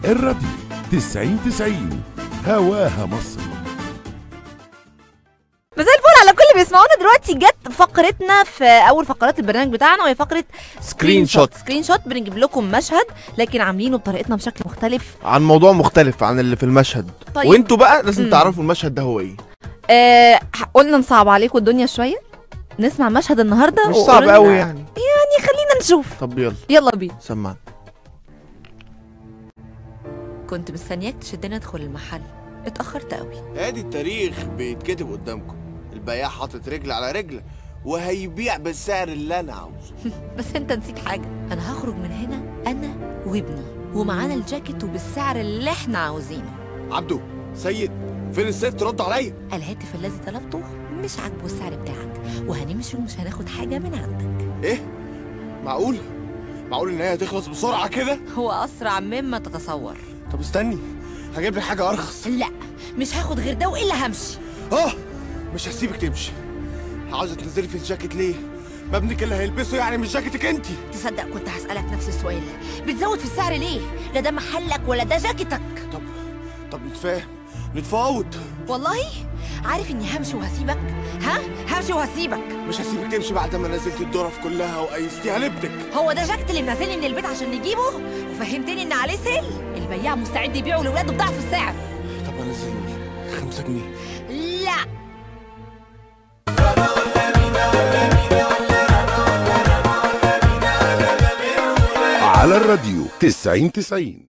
الراديو 90 90 هواها مصر مساء الفل على كل اللي بيسمعونا دلوقتي جت فقرتنا في اول فقرات البرنامج بتاعنا وهي فقره سكرين شوت. سكرين شوت بنجيب لكم مشهد لكن عاملينه بطريقتنا بشكل مختلف عن موضوع مختلف عن اللي في المشهد طيب وانتوا بقى لازم مم. تعرفوا المشهد ده هو ايه آه قلنا نصعب عليكم الدنيا شويه نسمع مشهد النهارده مش وقولوا صعب لنا- قوي يعني يعني خلينا نشوف طب يلا يلا بينا سمعنا كنت مستنياك تشدني ادخل المحل اتاخرت قوي ادي التاريخ بيتكتب قدامكم البياع حاطط رجل على رجل وهيبيع بالسعر اللي انا عاوزه بس انت نسيت حاجه انا هخرج من هنا انا وابني ومعانا الجاكيت وبالسعر اللي احنا عاوزينه عبده سيد فين الست رد عليا الهاتف الذي طلبته مش عاجبه السعر بتاعك وهنمشي ومش هناخد حاجه من عندك ايه معقول معقول ان هي هتخلص بسرعه كده هو اسرع مما تتصور طب استني هجيب لك حاجه ارخص لا مش هاخد غير ده والا همشي اه مش هسيبك تمشي عاوزه تنزلي في الجاكيت ليه ما ابنك اللي هيلبسه يعني مش جاكيتك انت تصدق كنت هسالك نفس السؤال بتزود في السعر ليه لا ده محلك ولا ده جاكيتك طب طب نتفاهم نتفاوض والله عارف اني همشي وهسيبك ها همشي وهسيبك مش هسيبك تمشي بعد ما نزلت الدرف كلها وقيستيها لابنك هو ده جاكيت اللي منزلني من البيت عشان نجيبه وفهمتني ان عليه سيل البياع مستعد يبيعه لاولاده بضعف السعر طب انزل خمسة جنيه لا على الراديو 90 90